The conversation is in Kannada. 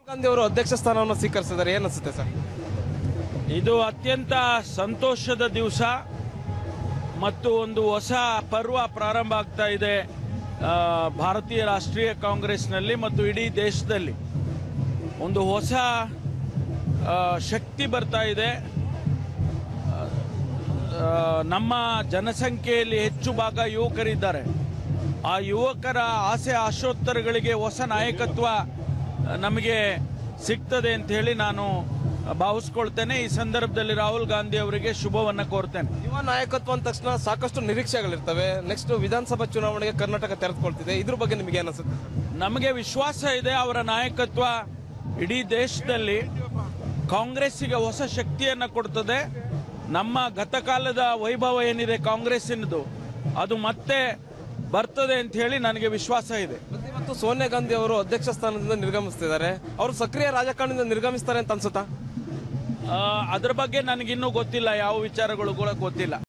ಗಾಂಧಿ ಅವರು ಅಧ್ಯಕ್ಷ ಸ್ಥಾನವನ್ನು ಸ್ವೀಕರಿಸಿದ್ದಾರೆ ಏನ್ ಅನ್ಸುತ್ತೆ ಸರ್ ಇದು ಅತ್ಯಂತ ಸಂತೋಷದ ದಿವಸ ಮತ್ತು ಒಂದು ಹೊಸ ಪರ್ವ ಪ್ರಾರಂಭ ಆಗ್ತಾ ಇದೆ ಆ, ಭಾರತೀಯ ರಾಷ್ಟ್ರೀಯ ಕಾಂಗ್ರೆಸ್ನಲ್ಲಿ ಮತ್ತು ಇಡೀ ದೇಶದಲ್ಲಿ ಒಂದು ಹೊಸ ಆ, ಶಕ್ತಿ ಬರ್ತಾ ಇದೆ ಆ, ನಮ್ಮ ಜನಸಂಖ್ಯೆಯಲ್ಲಿ ಹೆಚ್ಚು ಭಾಗ ಯುವಕರಿದ್ದಾರೆ ಆ ಯುವಕರ ಆಸೆ ಆಶೋತ್ತರಗಳಿಗೆ ಹೊಸ ನಾಯಕತ್ವ ನಮಗೆ ಸಿಗ್ತದೆ ಅಂತ ಹೇಳಿ ನಾನು ಭಾವಿಸ್ಕೊಳ್ತೇನೆ ಈ ಸಂದರ್ಭದಲ್ಲಿ ರಾಹುಲ್ ಗಾಂಧಿ ಅವರಿಗೆ ಶುಭವನ್ನ ಕೋರ್ತೇನೆ ಯುವ ನಾಯಕತ್ವ ಅಂದ ತಕ್ಷಣ ಸಾಕಷ್ಟು ನಿರೀಕ್ಷೆಗಳಿರ್ತವೆ ನೆಕ್ಸ್ಟ್ ವಿಧಾನಸಭಾ ಚುನಾವಣೆಗೆ ಕರ್ನಾಟಕ ತೆರೆದುಕೊಳ್ತಿದೆ ಇದ್ರ ಬಗ್ಗೆ ನಿಮಗೆ ಏನ್ ಅನ್ಸುತ್ತೆ ನಮಗೆ ವಿಶ್ವಾಸ ಇದೆ ಅವರ ನಾಯಕತ್ವ ಇಡೀ ದೇಶದಲ್ಲಿ ಕಾಂಗ್ರೆಸ್ಸಿಗೆ ಹೊಸ ಶಕ್ತಿಯನ್ನ ಕೊಡ್ತದೆ ನಮ್ಮ ಗತಕಾಲದ ವೈಭವ ಏನಿದೆ ಕಾಂಗ್ರೆಸ್ಸಿನದು ಅದು ಮತ್ತೆ ಬರ್ತದೆ ಅಂತ ಹೇಳಿ ನನಗೆ ವಿಶ್ವಾಸ ಇದೆ ಮತ್ತೆ ಇವತ್ತು ಸೋನಿಯಾ ಗಾಂಧಿ ಅವರು ಅಧ್ಯಕ್ಷ ಸ್ಥಾನದಿಂದ ನಿರ್ಗಮಿಸ್ತಿದ್ದಾರೆ ಅವರು ಸಕ್ರಿಯ ರಾಜಕಾರಣದಿಂದ ನಿರ್ಗಮಿಸ್ತಾರೆ ಅಂತ ಅನ್ಸುತ್ತಾ ಆ, ಅದ್ರ ಬಗ್ಗೆ ನನಗಿನ್ನೂ ಗೊತ್ತಿಲ್ಲ ಯಾವ ವಿಚಾರಗಳು ಕೂಡ ಗೊತ್ತಿಲ್ಲ